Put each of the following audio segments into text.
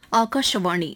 ஆகாஷவாணி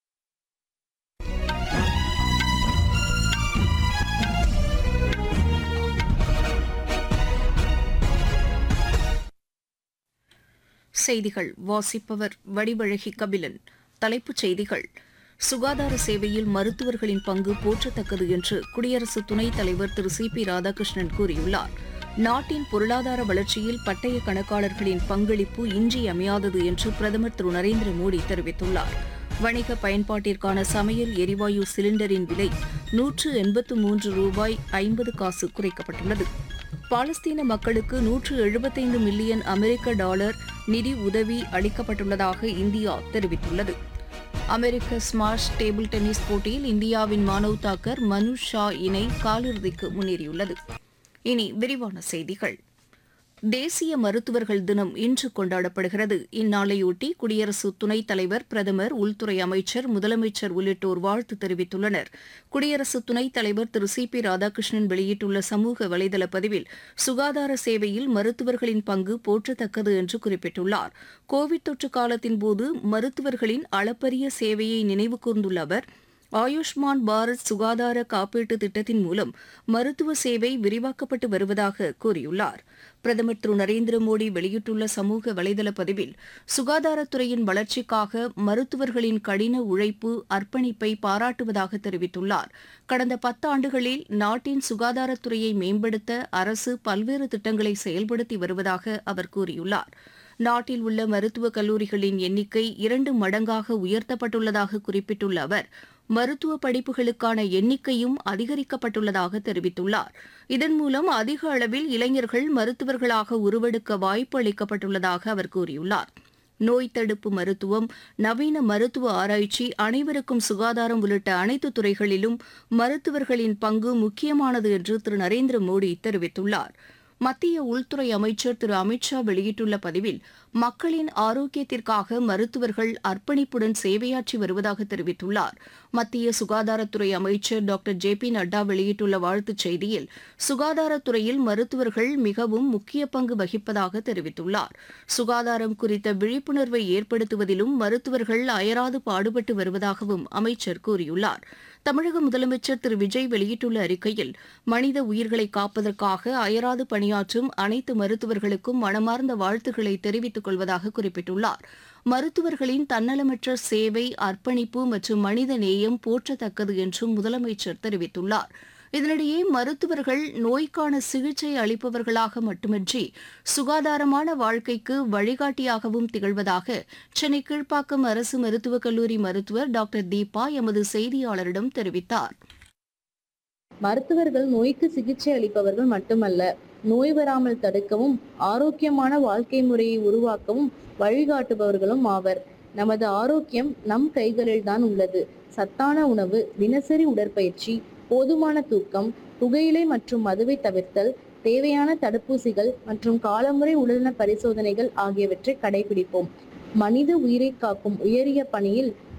செய்திகள் வாசிப்பவர் வடிவழகி கபிலன் தலைப்புச் செய்திகள் சுகாதார சேவையில் மருத்துவர்களின் பங்கு போற்றத்தக்கது என்று குடியரசு துணைத் தலைவர் திரு சி பி ராதாகிருஷ்ணன் கூறியுள்ளார் நாட்டின் பொருளாதார வளர்ச்சியில் பட்டய கணக்காளர்களின் பங்களிப்பு இன்றியமையாதது என்று பிரதமர் திரு நரேந்திர மோடி தெரிவித்துள்ளார் வணிக பயன்பாட்டிற்கான சமையல் எரிவாயு சிலிண்டரின் விலை நூற்று எண்பத்து மூன்று ரூபாய் ஐம்பது காசு குறைக்கப்பட்டுள்ளது பாலஸ்தீன மக்களுக்கு நூற்று எழுபத்தைந்து மில்லியன் அமெரிக்க டாலர் நிதி உதவி அளிக்கப்பட்டுள்ளதாக இந்தியா தெரிவித்துள்ளது அமெரிக்க ஸ்மாஷ் டேபிள் டென்னிஸ் போட்டியில் இந்தியாவின் மானவ் தாக்கர் மனு ஷா இணை காலிறுதிக்கு முன்னேறியுள்ளது இனி விரிவான செய்திகள் தேசிய மருத்துவர்கள் தினம் இன்று கொண்டாடப்படுகிறது இந்நாளையொட்டி குடியரசு துணைத் தலைவர் பிரதமர் உள்துறை அமைச்சர் முதலமைச்சர் உள்ளிட்டோர் வாழ்த்து தெரிவித்துள்ளனர் குடியரசு துணைத் தலைவர் திரு சி பி ராதாகிருஷ்ணன் வெளியிட்டுள்ள சமூக வலைதள பதிவில் சுகாதார சேவையில் மருத்துவர்களின் பங்கு போற்றத்தக்கது என்று குறிப்பிட்டுள்ளார் கோவிட் தொற்று காலத்தின்போது மருத்துவர்களின் அளப்பரிய சேவையை நினைவு கூர்ந்துள்ள அவர் ஆயுஷ்மான் பாரத் சுகாதார காப்பீட்டு திட்டத்தின் மூலம் மருத்துவ சேவை விரிவாக்கப்பட்டு வருவதாக கூறியுள்ளார் பிரதமர் திரு நரேந்திர மோடி வெளியிட்டுள்ள சமூக வலைதள பதிவில் சுகாதாரத்துறையின் வளர்ச்சிக்காக மருத்துவர்களின் கடின உழைப்பு அர்ப்பணிப்பை பாராட்டுவதாக தெரிவித்துள்ளார் கடந்த பத்தாண்டுகளில் நாட்டின் சுகாதாரத்துறையை மேம்படுத்த அரசு பல்வேறு திட்டங்களை செயல்படுத்தி வருவதாக அவர் கூறியுள்ளார் நாட்டில் உள்ள மருத்துவக் கல்லூரிகளின் எண்ணிக்கை இரண்டு மடங்காக உயர்த்தப்பட்டுள்ளதாக குறிப்பிட்டுள்ள அவர் மருத்துவ படிப்புகளுக்கான எண்ணிக்கையும் அதிகரிக்கப்பட்டுள்ளதாக தெரிவித்துள்ளார் இதன் மூலம் அதிக அளவில் இளைஞர்கள் மருத்துவர்களாக உருவெடுக்க வாய்ப்பு அளிக்கப்பட்டுள்ளதாக அவர் கூறியுள்ளார் நோய் தடுப்பு மருத்துவம் நவீன மருத்துவ ஆராய்ச்சி அனைவருக்கும் சுகாதாரம் உள்ளிட்ட அனைத்து துறைகளிலும் மருத்துவர்களின் பங்கு முக்கியமானது என்று திரு நரேந்திர மோடி தெரிவித்துள்ளார் மத்திய உள்துறை அமைச்சர் திரு அமித்ஷா வெளியிட்டுள்ள பதிவில் மக்களின் ஆரோக்கியத்திற்காக மருத்துவர்கள் அர்ப்பணிப்புடன் சேவையாற்றி வருவதாக தெரிவித்துள்ளார் மத்திய சுகாதாரத்துறை அமைச்சர் டாக்டர் ஜே பி நட்டா வெளியிட்டுள்ள வாழ்த்துச் செய்தியில் சுகாதாரத்துறையில் மருத்துவர்கள் மிகவும் முக்கிய பங்கு வகிப்பதாக தெரிவித்துள்ளார் சுகாதாரம் குறித்த விழிப்புணர்வை ஏற்படுத்துவதிலும் மருத்துவர்கள் அயராது பாடுபட்டு வருவதாகவும் அமைச்சர் கூறியுள்ளார் தமிழக முதலமைச்சர் திரு விஜய் வெளியிட்டுள்ள அறிக்கையில் மனித உயிர்களை காப்பதற்காக அயராது பணியாற்றும் அனைத்து மருத்துவர்களுக்கும் மனமார்ந்த வாழ்த்துக்களை தெரிவித்துக் கொள்வதாக குறிப்பிட்டுள்ளார் மருத்துவர்களின் தன்னலமற்ற சேவை அர்ப்பணிப்பு மற்றும் மனித நேயம் போற்றத்தக்கது என்றும் முதலமைச்சர் தெரிவித்துள்ளார் இதனிடையே மருத்துவர்கள் நோய்க்கான சிகிச்சை அளிப்பவர்களாக மட்டுமின்றி சுகாதாரமான வாழ்க்கைக்கு வழிகாட்டியாகவும் திகழ்வதாக சென்னை கீழ்ப்பாக்கம் அரசு மருத்துவக் கல்லூரி மருத்துவர் டாக்டர் தீபா எமது செய்தியாளரிடம் தெரிவித்தார் மருத்துவர்கள் நோய்க்கு சிகிச்சை அளிப்பவர்கள் மட்டுமல்ல நோய் வராமல் தடுக்கவும் ஆரோக்கியமான வாழ்க்கை முறையை உருவாக்கவும் வழிகாட்டுபவர்களும் ஆவர் நமது ஆரோக்கியம் நம் கைகளில் தான் உள்ளது சத்தான உணவு தினசரி உடற்பயிற்சி போதுமான தூக்கம் புகையிலை மற்றும் மதுவை தவிர்த்தல் தேவையான தடுப்பூசிகள் மற்றும் காலமுறை உடல்நல பரிசோதனைகள் ஆகியவற்றை கடைபிடிப்போம் மனித உயிரை காக்கும் உயரிய பணியில்